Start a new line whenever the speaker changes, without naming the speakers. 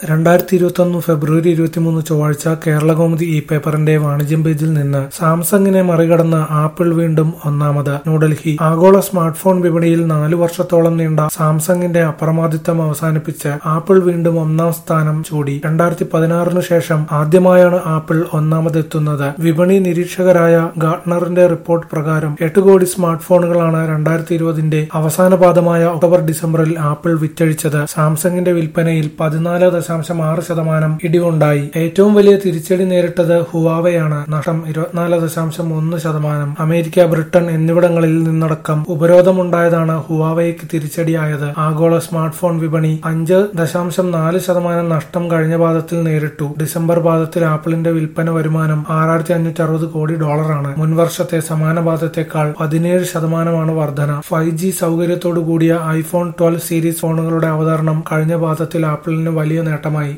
രണ്ടായിരത്തി ഇരുപത്തൊന്ന് ഫെബ്രുവരി ഇരുപത്തിമൂന്ന് ചൊവ്വാഴ്ച കേരളകൗമുദി ഇ പേപ്പറിന്റെ വാണിജ്യം പേജിൽ നിന്ന് സാംസങ്ങിനെ മറികടന്ന് ആപ്പിൾ വീണ്ടും ഒന്നാമത് ന്യൂഡൽഹി ആഗോള സ്മാർട്ട് ഫോൺ വിപണിയിൽ നാലു വർഷത്തോളം നീണ്ട സാംസങ്ങിന്റെ അപ്രമാദിത്വം അവസാനിപ്പിച്ച് ആപ്പിൾ വീണ്ടും ഒന്നാം സ്ഥാനം ചൂടി രണ്ടായിരത്തി പതിനാറിന് ശേഷം ആദ്യമായാണ് ആപ്പിൾ ഒന്നാമതെത്തുന്നത് വിപണി നിരീക്ഷകരായ ഗാർട്ട്നറിന്റെ റിപ്പോർട്ട് പ്രകാരം എട്ട് കോടി സ്മാർട്ട് ഫോണുകളാണ് രണ്ടായിരത്തി ഇരുപതിന്റെ അവസാന പാദമായ ഒക്ടോബർ ഡിസംബറിൽ ആപ്പിൾ വിറ്റഴിച്ചത് സാംസങ്ങിന്റെ വിൽപ്പനയിൽ പതിനാല് ദശാംശം ആറ് ശതമാനം ഇടിവുണ്ടായി ഏറ്റവും വലിയ തിരിച്ചടി നേരിട്ടത് ഹുവാവയാണ് നഷ്ടം ഇരുപത്തിനാല് ദശാംശം ഒന്ന് ശതമാനം അമേരിക്ക ബ്രിട്ടൻ എന്നിവിടങ്ങളിൽ നിന്നടക്കം ഉപരോധമുണ്ടായതാണ് ഹുവാവയ്ക്ക് തിരിച്ചടിയായത് ആഗോള സ്മാർട്ട് ഫോൺ വിപണി അഞ്ച് ദശാംശം നാല് ശതമാനം നഷ്ടം കഴിഞ്ഞ പാദത്തിൽ നേരിട്ടു ഡിസംബർ പാദത്തിൽ ആപ്പിളിന്റെ വിൽപ്പന വരുമാനം ആറായിരത്തി അഞ്ഞൂറ്റി അറുപത് കോടി ഡോളറാണ് മുൻവർഷത്തെ സമാന പാദത്തേക്കാൾ പതിനേഴ് ശതമാനമാണ് വർധന ഫൈവ് ജി സൗകര്യത്തോടു കൂടിയ ഐഫോൺ ട്വൽവ് സീരീസ് ഫോണുകളുടെ അവതരണം കഴിഞ്ഞ പാദത്തിൽ ആപ്പിളിന് വലിയ നേട്ടമായി